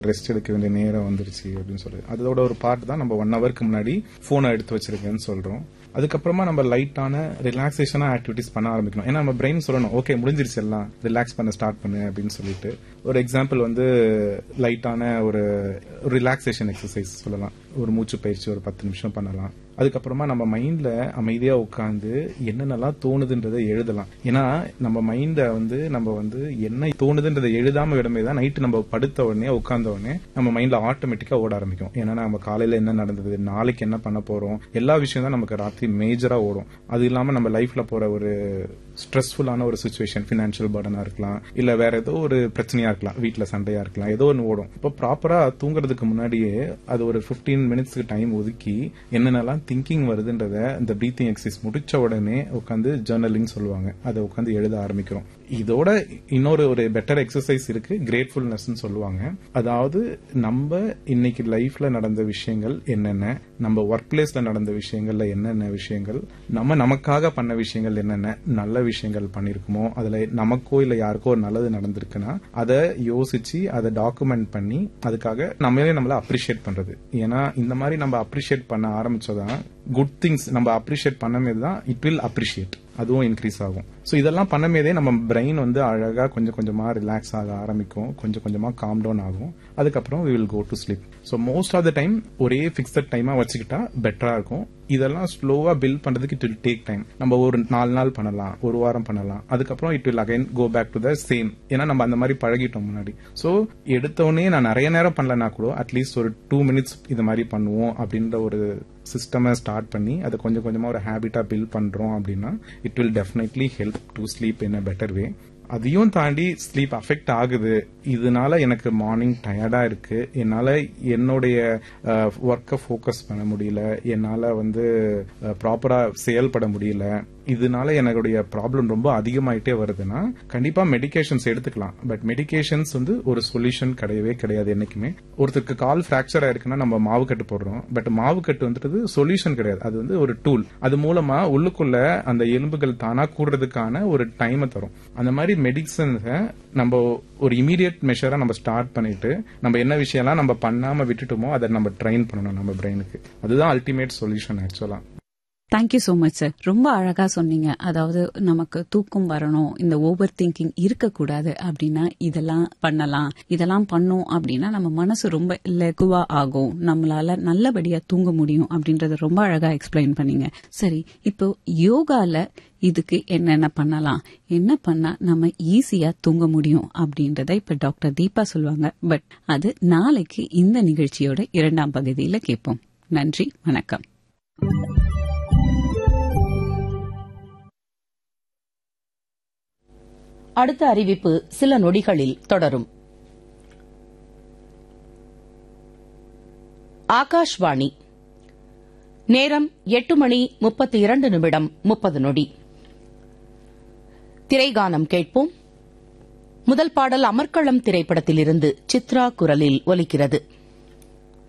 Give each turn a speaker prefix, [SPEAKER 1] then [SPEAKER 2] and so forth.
[SPEAKER 1] rest எடுக்க வேண்டிய நேரம் வந்துருச்சு அப்படின்னு சொல்லி அதோட ஒரு பார்ட் தான் நம்ம ஒன் ஹவருக்கு முன்னாடி போனை எடுத்து வச்சிருக்கேன்னு சொல்றோம் அதுக்கப்புறமா நம்ம லைட்டான ரிலாக்ஸேஷனா ஆக்டிவிட்டிஸ் பண்ண ஆரம்பிக்கணும் ஏன்னா நம்ம பிரெயின் சொல்லணும் ஓகே முடிஞ்சிருச்சு எல்லாம் ரிலாக்ஸ் பண்ண ஸ்டார்ட் பண்ணு அப்படின்னு சொல்லிட்டு ஒரு எக்ஸாம்பிள் வந்து லைட்டான ஒரு ரிலாக்ஸேஷன் எக்ஸசைஸ் சொல்லலாம் ஒரு மூச்சு பயிற்சி ஒரு பத்து நிமிஷம் பண்ணலாம் அதுக்கப்புறமா நம்ம மைண்ட்ல அமைதியா உட்காந்து என்னென்னலாம் தோணுதுன்றதை எழுதலாம் ஏன்னா நம்ம மைண்ட வந்து நம்ம வந்து என்ன தோணுதுன்றதை எழுதாம விடமே தான் நைட்டு நம்ம படுத்த உடனே உட்கார்ந்த உடனே நம்ம மைண்ட்ல ஆட்டோமேட்டிக்கா ஓட ஆரம்பிக்கும் ஏன்னா நம்ம காலையில என்ன நடந்தது நாளைக்கு என்ன பண்ண போறோம் எல்லா விஷயம் தான் நமக்கு ராத்திரி மேஜரா ஓடும் அது இல்லாம நம்ம லைஃப்ல போற ஒரு ஸ்ட்ரெஸ்ஃபுல்லான ஒரு சுச்சுவேஷன் பினான்சியல் பர்டனா இருக்கலாம் இல்ல வேற ஏதோ ஒரு பிரச்சனையா இருக்கலாம் வீட்ல சண்டையா இருக்கலாம் ஏதோ ஒன்று ஓடும் இப்போ ப்ராப்பரா தூங்குறதுக்கு முன்னாடியே அது ஒரு 15 மினிட்ஸ்க்கு டைம் ஒதுக்கி என்னென்னலாம் திங்கிங் வருதுன்றத இந்த ப்ரீத்திங் எக்ஸசைஸ் முடிச்ச உடனே உட்காந்து ஜேர்னலிங் சொல்லுவாங்க அதை உட்காந்து எழுத ஆரம்பிக்கிறோம் இதோட இன்னொரு ஒரு பெட்டர் எக்ஸசைஸ் இருக்கு கிரேட்ஃபுல்னஸ் சொல்லுவாங்க அதாவது நம்ம இன்னைக்கு லைஃப்ல நடந்த விஷயங்கள் என்னென்ன நம்ம ஒர்க் பிளேஸ்ல நடந்த விஷயங்கள்ல என்னென்ன விஷயங்கள் நம்ம நமக்காக பண்ண விஷயங்கள் என்னென்ன நல்ல விஷயங்கள் பண்ணிருக்குமோ அதுல நமக்கோ இல்ல யாருக்கோ ஒரு நல்லது நடந்திருக்குன்னா அதை யோசிச்சு அதை டாக்குமெண்ட் பண்ணி அதுக்காக நம்மளே நம்மள அப்ரிஷியேட் பண்றது ஏன்னா இந்த மாதிரி நம்ம அப்ரிஷியேட் பண்ண ஆரம்பிச்சதான் குட் திங்ஸ் நம்ம அப்ரிஷியேட் பண்ணமே தான் இட் வில் அப்ரிஷியேட் அதுவும் இன்க்ரீஸ் ஆகும் ஸோ இதெல்லாம் பண்ணமேதே நம்ம பிரெயின் வந்து அழகா கொஞ்சம் கொஞ்சமா ரிலாக்ஸ் ஆக ஆரம்பிக்கும் கொஞ்சம் கொஞ்சமா காம் டவுன் ஆகும் அதுக்கப்புறம் we will go to sleep so most of the time ஒரே ஃபிக்ஸட் டைமா வச்சுக்கிட்டா பெட்டரா இருக்கும் இதெல்லாம் ஸ்லோவா பில்ட் பண்றதுக்கு இட் வில் டேக் டைம் நம்ம ஒரு நாலு நாள் பண்ணலாம் ஒரு வாரம் பண்ணலாம் அதுக்கப்புறம் it will again go back to the same ஏன்னா நம்ம அந்த மாதிரி பழகிட்டோம் முன்னாடி ஸோ எடுத்தோடனே நான் நிறைய நேரம் பண்ணலனா கூட அட்லீஸ்ட் ஒரு டூ மினிட்ஸ் இது மாதிரி பண்ணுவோம் அப்படின்ற ஒரு சிஸ்டமை ஸ்டார்ட் பண்ணி அதை கொஞ்சம் கொஞ்சமா ஒரு ஹேபிட்டா பில்ட் பண்றோம் அப்படின்னா it will definitely help to sleep in a better way அதையும் தாண்டி ஸ்லீப் அஃபெக்ட் ஆகுது இதனால எனக்கு மார்னிங் டயர்டா இருக்கு என்னால என்னுடைய ஒர்க்கை ஃபோக்கஸ் பண்ண முடியல என்னால வந்து ப்ராப்பரா செயல்பட முடியல இதனால என்னுடைய ப்ராப்ளம் ரொம்ப அதிகமாயிட்டே வருதுன்னா கண்டிப்பா மெடிகேஷன்ஸ் எடுத்துக்கலாம் பட் மெடிகேஷன்ஸ் வந்து ஒரு சொல்யூஷன் கிடையவே கிடையாது என்னைக்குமே ஒருத்தருக்கு கால் ஃபிராக்சர் ஆயிருக்குன்னா நம்ம மாவு கட்டு போடுறோம் பட் மாவு கட்டு வந்துட்டு சொல்யூஷன் கிடையாது அது வந்து ஒரு டூல் அது மூலமா உள்ளுக்குள்ள அந்த எலும்புகள் தானா கூடுறதுக்கான ஒரு டைமை தரும் அந்த மாதிரி மெடிசன்ஸை நம்ம ஒரு இமீடியட் மெஷரா நம்ம ஸ்டார்ட் பண்ணிட்டு நம்ம என்ன விஷயம்லாம் நம்ம பண்ணாம விட்டுட்டோமோ அதை நம்ம ட்ரைன் பண்ணணும் நம்ம பிரெயினுக்கு அதுதான் அல்டிமேட் சொல்யூஷன் ஆக்சுவலா
[SPEAKER 2] தேங்க்யூ சோ மச் சார் ரொம்ப அழகா சொன்னீங்க அதாவது நமக்கு தூக்கம் வரணும் இந்த ஓவர் திங்கிங் இருக்கக்கூடாது அப்படின்னா இதெல்லாம் பண்ணலாம் இதெல்லாம் பண்ணோம் அப்படின்னா நம்ம மனசு ரொம்ப லெகுவா ஆகும் நம்மளால நல்லபடியா தூங்க முடியும் அப்படின்றத ரொம்ப அழகா எக்ஸ்பிளைன் பண்ணீங்க சரி இப்போ யோகால இதுக்கு என்னென்ன பண்ணலாம் என்ன பண்ணா நம்ம ஈஸியா தூங்க முடியும் அப்படின்றத இப்ப டாக்டர் தீபா சொல்லுவாங்க பட் அது நாளைக்கு இந்த நிகழ்ச்சியோட இரண்டாம் பகுதியில கேட்போம் நன்றி வணக்கம்
[SPEAKER 3] அடுத்த அறிவிப்பு சில நொடிகளில் தொடரும் ஆகாஷ்வாணி நேரம் எட்டு மணி முப்பத்தி இரண்டு நிமிடம் முப்பது நொடி திரைகானம் கேட்போம் முதல் பாடல் அமர்க்களம் திரைப்படத்திலிருந்து சித்ரா குரலில் ஒலிக்கிறது